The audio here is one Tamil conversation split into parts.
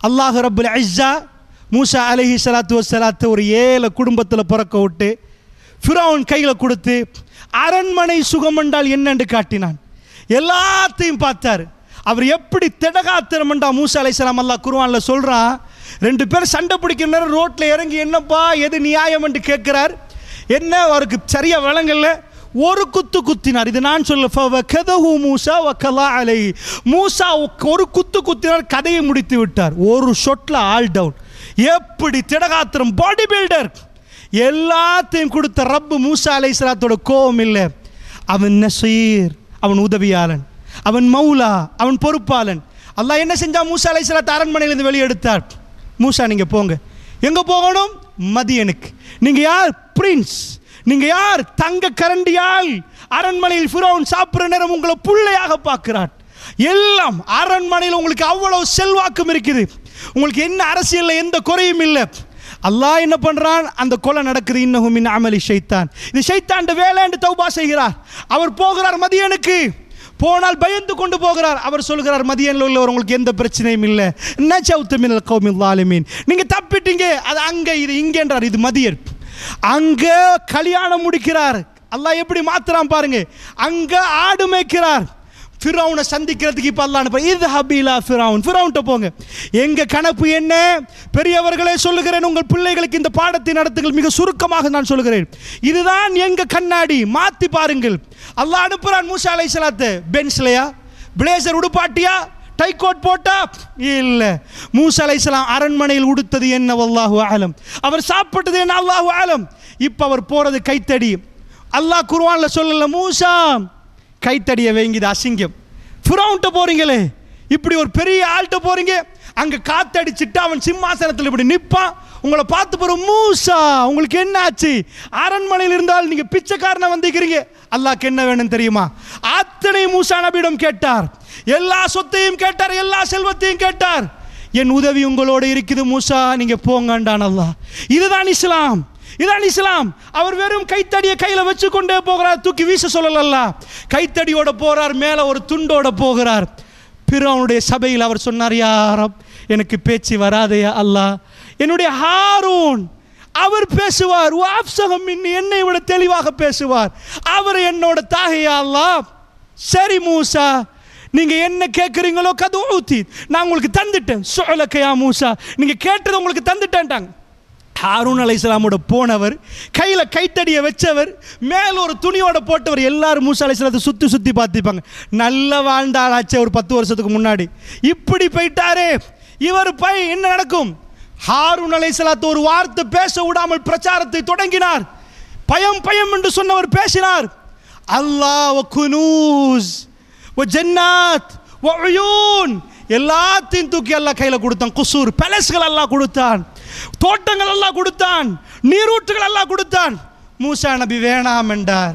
அல்லாஹ் ரப்புல் ஐஸா மூசா அலைஹி ஸலாத்து வஸ்ஸலாத்து ஒரு ஏழை குடும்பத்தில் பிறக்க விட்டு ஃபிரௌன் கையில் கொடுத்து அரண்மனை சுகம் என்றால் என்னென்று காட்டினான் எல்லாத்தையும் பார்த்தார் அவர் எப்படி திடகாத்திரமண்டா மூசா அலைஹிஸ்ஸலாம் அல்லாஹ் குர்ஆன்ல சொல்றான் ரெண்டு பேரும் சண்டை பிடிக்கிற நேரம் ரோட்ல இறங்கி என்னப்பா எது நியாயம் என்று கேட்கிறார் என்ன அவருக்கு சரியா விளங்கல ஒரு குத்து குத்தினார் இது நான் சொல்ல ஃபவகதஹு மூசா வக்கலா அலை மூசா ஒரு குத்து குத்தினார் கதையை முடித்து விட்டார் ஒரு ஷொட்ல ஆல் டவுன் எப்படி திடகாத்திரம் பாடி பில்டர் எல்லாத்தையும் கொடுத்த ரப்பு மூசா அலைஹிஸ்ஸலாத்தோட கோபம் இல்லை அவன் நசீர் அவன் உதவியாளன் அவன் மௌலா அவன் பொறுப்பாளன் அல்லாஹ் என்ன செஞ்சா மூசா அலைஹிஸ்ஸலாத் அரண்மனையிலிருந்து வெளியெடுத்தார் மூசா நீங்க போங்க எங்க போகணும் மதியனுக்கு நீங்க யார் பிரின்ஸ் நீங்க யார் தங்க கரண்டியால் அரண்மனையில் ஃபிரௌன் சாப்பிடுற நேரம் உங்களை புள்ளையாக பார்க்கிறார் எல்லாம் அரண்மனையில் உங்களுக்கு அவ்வளவு செல்வாக்கும் இருக்குது உங்களுக்கு என்ன அரசியல்ல எந்த குறையும் இல்லை அல்லாஹ் என்ன பண்றான் அந்த கொலை நடக்குது இன்னஹும் மின் அமலி ஷைத்தான் இது ஷைத்தாண்ட வேலைன்னு தௌபா செய்கிறார் அவர் போகிறார் மதியனுக்கு போனால் பயந்து கொண்டு போகிறார் அவர் சொல்கிறார் மதியனில் உள்ளவர் உங்களுக்கு எந்த பிரச்சனையும் இல்லை நச்சவுத்து மினல் கௌமில் லாலிமீன் நீங்க தப்பிட்டீங்க அது அங்க இது இங்கேன்றார் இது மதியன் அங்க கல்யாணம் முடிக்கிறார் அல்லாஹ் எப்படி மாத்துறான் பாருங்க அங்க ஆடு மேய்க்கிறார் ஃபிரௌனை சந்திக்கிறதுக்கு இப்போ அல்லாஹ் அனுப்ப இது ஹபீலா ஃபிரௌன் ஃபிரௌன்ட்ட போங்க எங்க கணப்பு என்ன பெரியவர்களே சொல்லுகிறேன் உங்கள் பிள்ளைகளுக்கு இந்த பாடத்தை நடத்துங்கள் மிக சுருக்கமாக நான் சொல்லுகிறேன் இதுதான் எங்க கண்ணாடி மாத்தி பாருங்கள் அல்லாஹ் அனுப்புறான் மூசா அலைஹிஸ்ஸலாத்து பென்ஸ்லையா பிளேசர் உடுப்பாட்டியா டைகோட் போட்டா இல்ல மூசா அலைஹிஸ்ஸலாம் அரண்மனையில் உடுத்தது என்ன வல்லாஹு ஆலம் அவர் சாப்பிட்டது என்ன அல்லாஹு ஆலம் இப்போ அவர் போறது கைத்தடி அல்லாஹ் குர்ஆன்ல சொல்லல மூசா கைத்தடிய வைங்கிது அசிங்கம் ஃபிரௌன்ட்ட போறீங்களே இப்படி ஒரு பெரிய ஆள்கிட்ட போறீங்க அங்க காத்தடிச்சிட்டு அவன் சிம்மாசனத்தில் இப்படி நிப்பான் உங்களை பார்த்து போற மூசா உங்களுக்கு என்ன ஆச்சு அரண்மனையில் இருந்தால் நீங்க பிச்சைக்காரனை வந்திருக்கிறீங்க அல்லாஹ்க்கு என்ன வேணும் தெரியுமா அத்தனை மூசா நபியிடம் கேட்டார் எல்லா சொத்தையும் கேட்டார் எல்லா செல்வத்தையும் கேட்டார் என் உதவி உங்களோட இருக்குது மூசா நீங்க போங்கண்டான் அல்லாஹ் இதுதான் இஸ்லாம் இதான் இஸ்லாம் அவர் வெறும் கைத்தடியை கையில வச்சு கொண்டே போகிறார் தூக்கி வீச சொல்லலல்ல கைத்தடியோட போறார் மேல ஒரு துண்டோட போகிறார் பிறவனுடைய சபையில் அவர் சொன்னார் யாரம் எனக்கு பேச்சு வராதையா அல்லாஹ் என்னுடைய ஹாரூன் அவர் பேசுவார் வாப்சகம் என்னை விட தெளிவாக பேசுவார் அவர் என்னோட தாகையா அல்லாஹ் சரி மூசா நீங்க என்ன கேட்குறீங்களோ கது ஊத்தி நான் உங்களுக்கு தந்துட்டேன் சோழக்கையா மூசா நீங்க கேட்டதை உங்களுக்கு தந்துட்டேன்ட்டாங்க ஹாரூன் அலைஹிஸ்ஸலாமோட போனவர் கையில் கைத்தடியை வச்சவர் மேல ஒரு துணியோட போட்டவர் எல்லாரும் மூசா அலைஹிஸ்ஸலாத்தை சுற்றி சுற்றி பார்த்துப்பாங்க நல்ல வாழ்ந்தாளாச்சே ஒரு பத்து வருஷத்துக்கு முன்னாடி இப்படி போயிட்டாரே இவர் பை என்ன நடக்கும் ஹாரூன் அலைஹிஸ்ஸலாத்து ஒரு வார்த்தை பேச விடாமல் பிரச்சாரத்தை தொடங்கினார் பயம் பயம் என்று சொன்னவர் பேசினார் அல்லாஹ் குனூஸ் ஜன்னாத் ஒயூன் எல்லாத்தையும் தூக்கி அல்லாஹ் கையில் கொடுத்தான் குசூர் பேலஸ்கள் எல்லாம் கொடுத்தான் தோட்டங்கள் எல்லாம் கொடுத்தான் நீரூற்றுகள் எல்லாம் கொடுத்தான் மூசா நபி வேணாம் என்றார்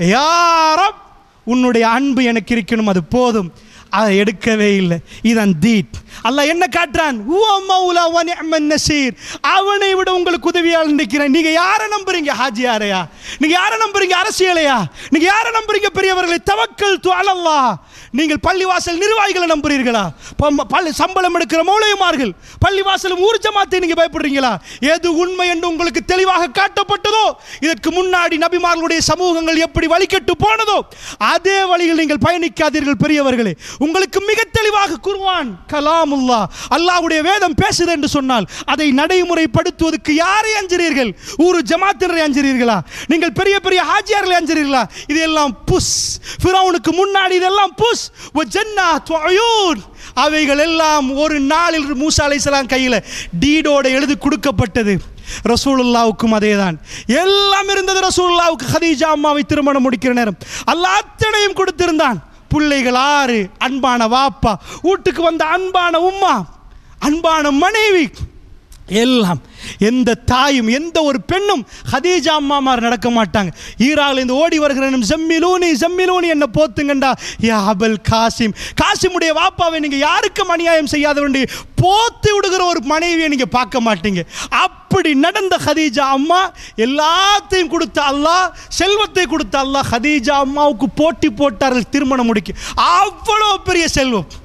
யாரப் உன்னுடைய அன்பு எனக்கு இருக்கணும் அது போதும் அதை எடுக்கவே இல்லை இதன் தீட் அல்லாஹ் என்ன காட்டுறான் "ஹுவ மௌலா வ நிஅமன் நசீர் அவனை விட உங்களுக்கு உதவியாளர் நிற்கிறேன் நீங்க யாரை நம்புறீங்க ஹாஜியாரையா நீங்க யாரை நம்புறீங்க அரசியலையா நீங்க யாரை நம்புறீங்க பெரியவர்களை தவக்கல் து அலல்லாஹ் நீங்கள் பள்ளிவாசல் நிர்வாகிகளை நம்புறீர்களா பம்- பள்ளி சம்பளம் எடுக்கிற மூலையுமார்கள் பள்ளிவாசலும் ஊர் ஜமாத்தை நீங்க பயப்படுறீங்களா எது உண்மை என்று உங்களுக்கு தெளிவாக காட்டப்பட்டதோ இதற்கு முன்னாடி நபிமார்களுடைய சமூகங்கள் எப்படி வழிகட்டு போனதோ அதே வழியில் நீங்கள் பயணிக்காதீர்கள் பெரியவர்களே உங்களுக்கு மிக தெளிவாக குர்ஆன் கலாமுல்லா அல்லாஹ்வுடைய வேதம் பேசுது என்று சொன்னால் அதை நடைமுறைப்படுத்துவதற்கு யாரை அஞ்சுறீர்கள் ஊரு ஜமாத்தினரை அஞ்சுறீர்களா நீங்கள் பெரிய பெரிய ஹாஜியார்களை அஞ்சுறீர்களா இதெல்லாம் புஸ் ஃபிரௌனுக்கு முன்னாடி இதெல்லாம் புஸ் ஜன்னாத் வஅயூன் அவைகள் எல்லாம் ஒரு நாளில் மூசா அலைஹிஸ்ஸலாம் கையில் டீடோட எழுதி கொடுக்கப்பட்டது ரசூலுல்லாவுக்கும் அதேதான் எல்லாம் இருந்தது ரசூலுல்லாவுக்கு ஹதீஜா அம்மாவை திருமணம் முடிக்கிற நேரம் அல்லாஹ் அத்தனையும் கொடுத்திருந்தான் பிள்ளைகள் ஆறு அன்பான வாப்பா வீட்டுக்கு வந்த அன்பான உம்மா அன்பான மனைவி எல்லாம் எந்த தாயும் எந்த ஒரு பெண்ணும் ஹதீஜா அம்மாமார் நடக்க மாட்டாங்க ஈராவில் இருந்து ஓடி வருகிறேன் ஜம்மிலூனி ஜம்மிலூனி என்ன போத்துங்கண்டா யா அபல் காசிம் காசிமுடைய வாப்பாவை நீங்க யாருக்கும் அநியாயம் செய்யாத வேண்டி போத்து விடுகிற ஒரு மனைவியை நீங்க பார்க்க மாட்டீங்க அப்படி நடந்த ஹதீஜா அம்மா எல்லாத்தையும் கொடுத்த அல்லாஹ் செல்வத்தை கொடுத்த அல்லாஹ் ஹதீஜா அம்மாவுக்கு போட்டி போட்டார்கள் திருமணம் முடிக்க அவ்வளோ பெரிய செல்வம்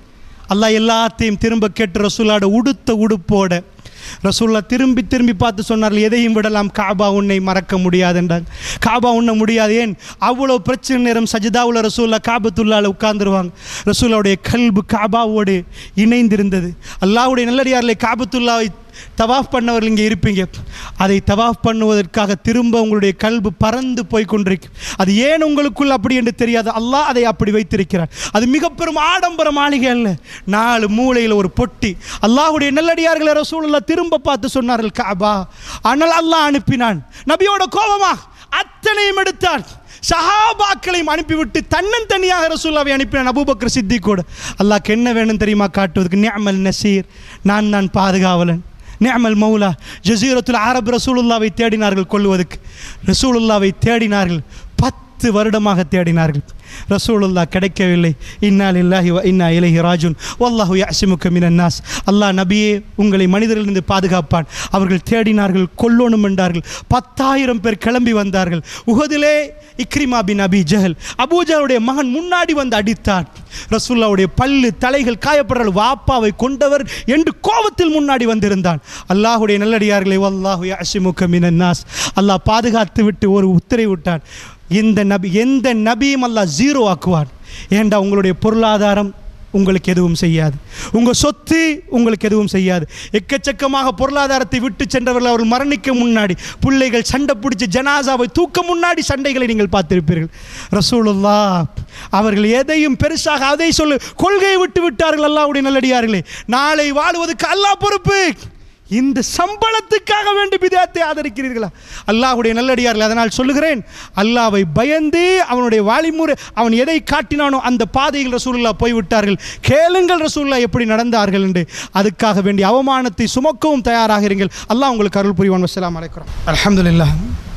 அல்லாஹ் எல்லாத்தையும் திரும்ப கேட்டு ரசூலாட உடுத்த உடுப்போட ரசூல்லா திரும்பி திரும்பி பார்த்து சொன்னார்கள் எதையும் விடலாம் காபா உன்னை மறக்க முடியாது என்றாங்க காபா உண்ண முடியாது ஏன் அவ்வளோ பிரச்சனை நேரம் சஜிதாவுல ரசூல்லா காபத்துள்ளால உட்கார்ந்துருவாங்க ரசூல்லாவுடைய கல்பு காபாவோடு இணைந்திருந்தது அல்லாஹ்வுடைய நல்லடியாரிலே காபத்துல்லாவை தவாஃப் பண்ணவர்கள் இங்கே இருப்பீங்க அதை தவாஃப் பண்ணுவதற்காக திரும்ப உங்களுடைய கல்பு பறந்து போய் கொண்டிருக்கு அது ஏன் உங்களுக்குள் அப்படி என்று தெரியாது அல்லாஹ் அதை அப்படி வைத்திருக்கிறார் அது மிக பெரும் ஆடம்பர மாளிகை அல்ல நாலு மூலையில் ஒரு பொட்டி அல்லாஹ்வுடைய நல்லடியார்களை ரசூலுல்லாஹ் திரும்ப பார்த்து சொன்னார்கள் காபா ஆனால் அல்லாஹ் அனுப்பினான் நபியோட கோபமா அத்தனையும் எடுத்தார் சஹாபாக்களையும் அனுப்பிவிட்டு தன்னன் தனியாக ரசூல்லாவை அனுப்பினான் அபூபக்கர் சித்திக்கோடு அல்லாஹ்க்கு என்ன வேணும் தெரியுமா காட்டுவதற்கு நிஅமல் நசீர் நான் தான் பாதுகாவலன் நிஅமல் மௌலா ஜசீரத்துல் அரப் ரசூலுல்லாவை தேடினார்கள் கொள்வதற்கு ரசூலுல்லாவை தேடினார்கள் பத்து வருடமாக தேடினார்கள் ரசூலுல்லா கிடைக்கவில்லை இன்னா லில்லாஹி வ இன்னா இலைஹி ராஜுன் வல்லாஹு யஅசிமுக மினன் நாஸ் அல்லாஹ் நபியே உங்களை மனிதர்களிருந்து பாதுகாப்பான் அவர்கள் தேடினார்கள் கொல்லணும் என்றார்கள் பத்தாயிரம் பேர் கிளம்பி வந்தார்கள் உஹதிலே இக்ரிமா பின் அபி ஜஹல் அபூஜாவுடைய மகன் முன்னாடி வந்து அடித்தார் ரசூல்லாவுடைய பல்லு தலைகள் காயப்படுறால் வாப்பாவை கொண்டவர் என்று கோபத்தில் முன்னாடி வந்திருந்தான் அல்லாஹுடைய நல்லடியார்களை வல்லாஹு யஅசிமுக மினன் நாஸ் அல்லாஹ் பாதுகாத்து விட்டு ஒரு உத்தரவு விட்டான் இந்த நபி எந்த நபியும் அல்லாஹ் ஜீரோ ஆக்குவான் ஏண்டா உங்களுடைய பொருளாதாரம் உங்களுக்கு எதுவும் செய்யாது உங்கள் சொத்து உங்களுக்கு எதுவும் செய்யாது எக்கச்சக்கமாக பொருளாதாரத்தை விட்டு சென்றவர்கள் அவர்கள் மரணிக்க முன்னாடி பிள்ளைகள் சண்டை பிடிச்சி ஜனாசாவை தூக்க முன்னாடி சண்டைகளை நீங்கள் பார்த்திருப்பீர்கள் ரசூலுல்லா அவர்கள் எதையும் பெருசாக அதை சொல்லு கொள்கையை விட்டு விட்டார்கள் அல்லாஹ்வுடைய நல்லடியார்களே நாளை வாழுவதற்கு அல்லாஹ் பொறுப்பு இந்த சம்பளத்துக்காக வேண்டி பிதாத்தை ஆதரிக்கிறீர்களா அல்லாஹ்வுடைய நல்லடியார்கள் அதனால் சொல்லுகிறேன் அல்லாவை பயந்து அவனுடைய வாலிமுறை அவன் எதை காட்டினானோ அந்த பாதையில் ரசூலுல்லா போய்விட்டார்கள் கேளுங்கள் ரசூலுல்லா எப்படி நடந்தார்கள் என்று அதுக்காக வேண்டிய அவமானத்தை சுமக்கவும் தயாராக இருங்கள் அல்லாஹ் உங்களுக்கு அருள் புரிவான் வசலாம் அலைக்கிறோம் அல்ஹம்துலில்லாஹ்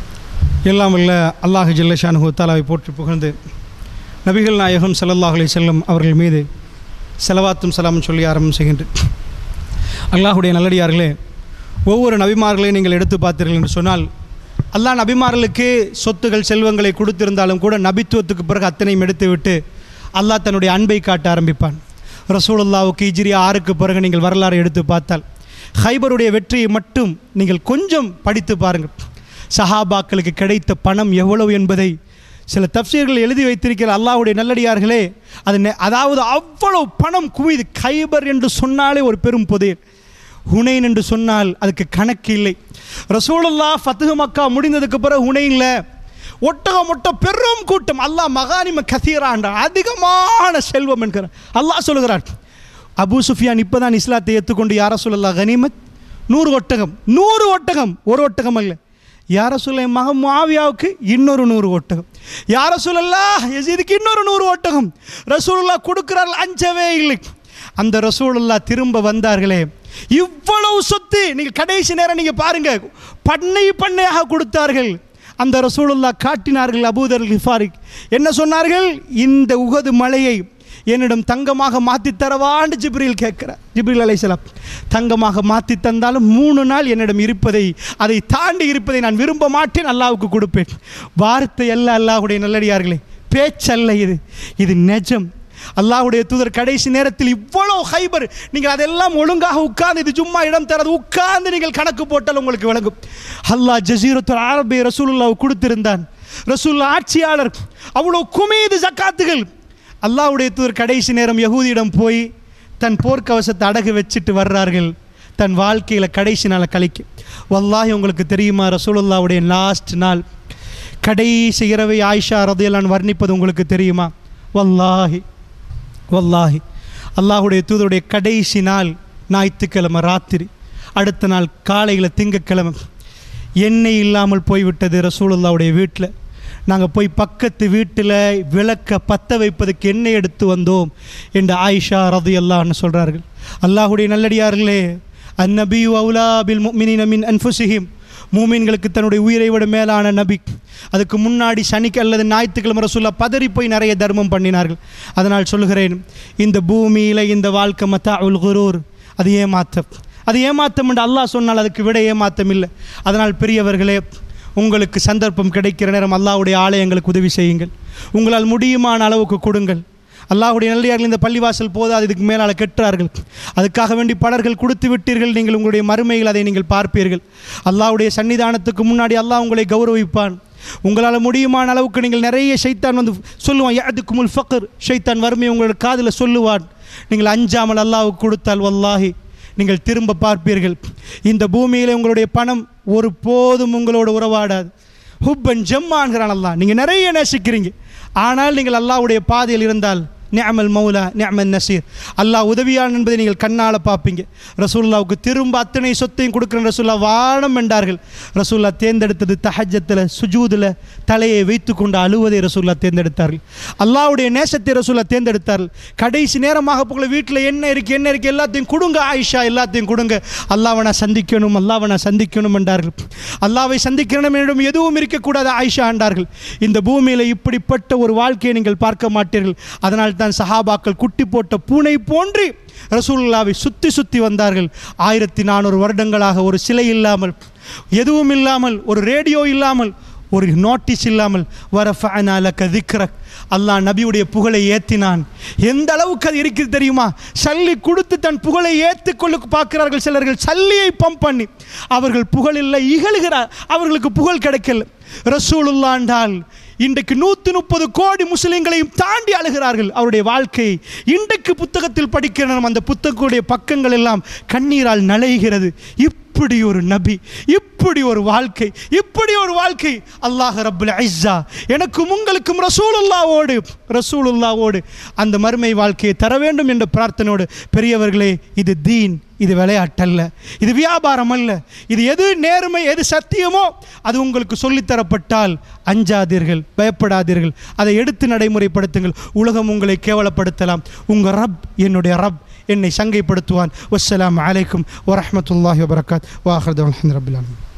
எல்லாம் வல்ல அல்லாஹ் ஜல்லஷானு தாலாவை போற்றி புகழ்ந்து நபிகள் நாயகம் ஸல்லல்லாஹு அலைஹி செல்லம் அவர்கள் மீது செலவாத்தும் சலாமும் சொல்லி ஆரம்பம் செய்கின்றேன் அல்லாஹுடைய நல்லடியார்களே ஒவ்வொரு நபிமார்களையும் நீங்கள் எடுத்து பார்த்தீர்கள் என்று சொன்னால் அல்லாஹ் நபிமார்களுக்கு சொத்துகள் செல்வங்களை கொடுத்திருந்தாலும் கூட நபித்துவத்துக்கு பிறகு அத்தனையும் எடுத்துவிட்டு அல்லாஹ் தன்னுடைய அன்பை காட்ட ஆரம்பிப்பான் ரசூலுல்லாவுக்கு இஜிரி ஆறுக்கு பிறகு நீங்கள் வரலாறு எடுத்து பார்த்தால் ஹைபருடைய வெற்றியை மட்டும் நீங்கள் கொஞ்சம் படித்து பாருங்கள் சஹாபாக்களுக்கு கிடைத்த பணம் எவ்வளவு என்பதை சில தப்சீர்கள் எழுதி வைத்திருக்கிற அல்லாஹ்வுடைய நல்லடியார்களே அது நெ- அதாவது அவ்வளவு பணம் குவிது கைபர் என்று சொன்னாலே ஒரு பெரும் புதையல் ஹுனைன் என்று சொன்னால் அதுக்கு கணக்கு இல்லை ரசூலுல்லா ஃபத்துஹ் மக்கா முடிந்ததுக்கு பிறகு ஹுனைன்ல ஒட்டகம் ஒட்ட பெரும் கூட்டம் அல்லாஹ் மகானிம கசீரான்ற அதிகமான செல்வம் என்கிறார் அல்லாஹ் சொல்லுகிறார் அபூ சுஃபியான் இப்பதான் இஸ்லாத்தை ஏற்றுக்கொண்டு யார சொல்லலாம் கனிமத் நூறு ஒட்டகம் நூறு ஒட்டகம் ஒரு ஒட்டகம் அல்ல யார சொல்ல என் மகன் மாவியாவுக்கு இன்னொரு நூறு ஒட்டகம் யார சொல்லலா எசீதுக்கு இன்னொரு நூறு ஒட்டகம் ரசூலுல்லா கொடுக்கிறார்கள் அஞ்சவே இல்லை அந்த ரசூலுல்லா திரும்ப வந்தார்களே இவ்வளவு சொத்து நீங்கள் கடைசி நேரம் நீங்கள் பாருங்க பண்ணை பண்ணையாக கொடுத்தார்கள் அந்த ரசூலுல்லா காட்டினார்கள் அபூதர் ஹிஃபாரிக் என்ன சொன்னார்கள் இந்த உகது மலையை என்னிடம் தங்கமாக மாற்றி தரவான்னு ஜிப்ரீல் கேட்கிறார் ஜிப்ரீல் அலைசலாம் தங்கமாக மாற்றி தந்தாலும் மூணு நாள் என்னிடம் இருப்பதை அதை தாண்டி இருப்பதை நான் விரும்ப மாட்டேன் அல்லாவுக்கு கொடுப்பேன் வார்த்தை அல்ல அல்லாஹுடைய நல்லடியார்களே பேச்சல்ல இது இது நிஜம் அல்லாஹ்வுடைய தூதர் கடைசி நேரத்தில் இவ்வளோ ஹைபர் நீங்கள் அதெல்லாம் ஒழுங்காக உட்கார்ந்து இது சும்மா இடம் தராது உட்கார்ந்து நீங்கள் கணக்கு போட்டால் உங்களுக்கு விளங்கும் அல்லாஹ் ஜசீரத்துல் அரபி ரசூலுல்லாஹ் கொடுத்திருந்தான் ரசூல்லா ஆட்சியாளர் அவ்வளோ குமீது ஜக்காத்துகள் அல்லாஹ்வுடைய தூதர் கடைசி நேரம் யகூதியிடம் போய் தன் போர்க்கவசத்தை அடகு வச்சுட்டு வர்றார்கள் தன் வாழ்க்கையில் கடைசி நாளை கழிக்க வல்லாஹி உங்களுக்கு தெரியுமா ரசூலுல்லாவுடைய லாஸ்ட் நாள் கடைசி இரவை ஆயிஷா ரதையெல்லாம் வர்ணிப்பது உங்களுக்கு தெரியுமா வல்லாஹி வல்லாஹி அல்லாஹுடைய தூதருடைய கடைசி நாள் ஞாயிற்றுக்கிழமை ராத்திரி அடுத்த நாள் காலையில் திங்கக்கிழமை எண்ணெய் இல்லாமல் போய்விட்டது ரசூலுல்லாவுடைய வீட்டில் நாங்கள் போய் பக்கத்து வீட்டில் விளக்க பற்ற வைப்பதற்கு எண்ணெய் எடுத்து வந்தோம் என்று ஆயிஷா ரது அல்லான்னு சொல்கிறார்கள் அல்லாஹுடைய நல்லடியார்களே அந்நபியு அவுலா பில் முஃமினீன மின் அன்ஃபுசிஹிம் மூமின்களுக்கு தன்னுடைய உயிரை விட மேலான நபி அதுக்கு முன்னாடி சனிக்கு அல்லது ஞாயிற்றுக்கிழமை ரசூல்லா பதறி போய் நிறைய தர்மம் பண்ணினார்கள் அதனால் சொல்லுகிறேன் இந்த பூமியில் இந்த வாழ்க்கை மத்தா உல் குரூர் அது ஏமாத்தம் அது ஏமாத்தம் என்று அல்லாஹ் சொன்னால் அதுக்கு விட ஏமாத்தம் இல்லை அதனால் பெரியவர்களே உங்களுக்கு சந்தர்ப்பம் கிடைக்கிற நேரம் அல்லாஹ்வுடைய ஆலயங்களுக்கு உதவி செய்யுங்கள் உங்களால் முடியுமான அளவுக்கு கொடுங்கள் அல்லாஹ்வுடைய நல்லியார்கள் இந்த பள்ளிவாசல் போதாது இதுக்கு மேலால் கெட்டுறார்கள் அதுக்காக வேண்டி பலர்கள் கொடுத்து விட்டீர்கள் நீங்கள் உங்களுடைய மறுமையில் அதை நீங்கள் பார்ப்பீர்கள் அல்லாஹ்வுடைய சன்னிதானத்துக்கு முன்னாடி அல்லாஹ் உங்களை கௌரவிப்பான் உங்களால் முடியுமான அளவுக்கு நீங்கள் நிறைய ஷைத்தான் வந்து சொல்லுவான் யாதுக்குமுல் ஃபக்கர் ஷைத்தான் வறுமை உங்களோட காதில் சொல்லுவான் நீங்கள் அஞ்சாமல் அல்லாஹ்வுக்கு கொடுத்தால் வல்லாஹி நீங்கள் திரும்ப பார்ப்பீர்கள் இந்த பூமியில் உங்களுடைய பணம் ஒரு போதும் உங்களோட உறவாடாது ஹுப்பன் ஜம்மான்கிறான் அல்லாஹ் நீங்கள் நிறைய நேசிக்கிறீங்க ஆனால் நீங்கள் அல்லாஹ்வுடைய பாதையில் இருந்தால் நிஅமல் மௌலா நிஅமல் நசீர் அல்லாஹ் உதவியான் என்பதை நீங்கள் கண்ணால் பார்ப்பீங்க ரசூல்லாவுக்கு திரும்ப அத்தனை சொத்தையும் கொடுக்குற ரசூல்லா வானம் என்றார்கள் ரசூல்லா தேர்ந்தெடுத்தது தஹஜத்தில் சுஜூதில் தலையை வைத்து கொண்டு அழுவதை ரசூல்லா தேர்ந்தெடுத்தார்கள் அல்லாஹ்வுடைய நேசத்தை ரசூல்லா தேர்ந்தெடுத்தார்கள் கடைசி நேரமாக போகல வீட்டில் என்ன இருக்குது என்ன இருக்குது எல்லாத்தையும் கொடுங்க ஆயிஷா எல்லாத்தையும் கொடுங்க அல்லாவை நான் சந்திக்கணும் அல்லாவை நான் சந்திக்கணும் என்றார்கள் அல்லாவை சந்திக்கணும் என்னிடம் எதுவும் இருக்கக்கூடாது ஆயிஷா என்றார்கள் இந்த பூமியில் இப்படிப்பட்ட ஒரு வாழ்க்கையை நீங்கள் பார்க்க மாட்டீர்கள் அதனால் தான் சஹாபாக்கள் குட்டி போட்ட பூனை போன்று ரசூலுல்லாவை சுற்றி சுற்றி வந்தார்கள் ஆயிரத்தி நானூறு வருடங்களாக ஒரு சிலை இல்லாமல் எதுவும் இல்லாமல் ஒரு ரேடியோ இல்லாமல் ஒரு நோட்டீஸ் இல்லாமல் வரஃபஅனாலக திக்ரக் அல்லாஹ் நபியுடைய புகழை ஏற்றினான் எந்த அளவுக்கு அது இருக்குது தெரியுமா சல்லி கொடுத்து தன் புகழை ஏற்றுக்கொள்ள பார்க்கிறார்கள் சிலர்கள் சல்லியை பம்ப் பண்ணி அவர்கள் புகழ் இல்லை இகழுகிறார் அவர்களுக்கு புகழ் கிடைக்கல ரசூலுல்லாண்டால் இன்றைக்கு நூற்றி முப்பது கோடி முஸ்லிம்களையும் தாண்டி அழுகிறார்கள் அவருடைய வாழ்க்கையை இன்றைக்கு புத்தகத்தில் படிக்கிற நாம் அந்த புத்தகங்களுடைய பக்கங்கள் எல்லாம் கண்ணீரால் நலைகிறது இப்படி ஒரு நபி இப்படி ஒரு வாழ்க்கை இப்படி ஒரு வாழ்க்கை அல்லாஹ் ரப்புல் ஐஸா எனக்கும் உங்களுக்கும் ரசூலுல்லாவோடு ரசூலுல்லாவோடு அந்த மறுமை வாழ்க்கையை தர வேண்டும் என்ற பிரார்த்தனையோடு பெரியவர்களே இது தீன் இது விளையாட்டல்ல இது வியாபாரம் அல்ல இது எது நேர்மை எது சத்தியமோ அது உங்களுக்கு சொல்லித்தரப்பட்டால் அஞ்சாதீர்கள் பயப்படாதீர்கள் அதை எடுத்து நடைமுறைப்படுத்துங்கள் உலகம் உங்களை கேவலப்படுத்தலாம் உங்கள் ரப் என்னுடைய ரப் என்னை சங்கைப்படுத்துவான் வஸ்ஸலாமு அலைக்கும் வரஹ்மத்துல்லாஹி வபரகாத் வாஹர்து அல்ஹம்து ரபில் ஆலமீன்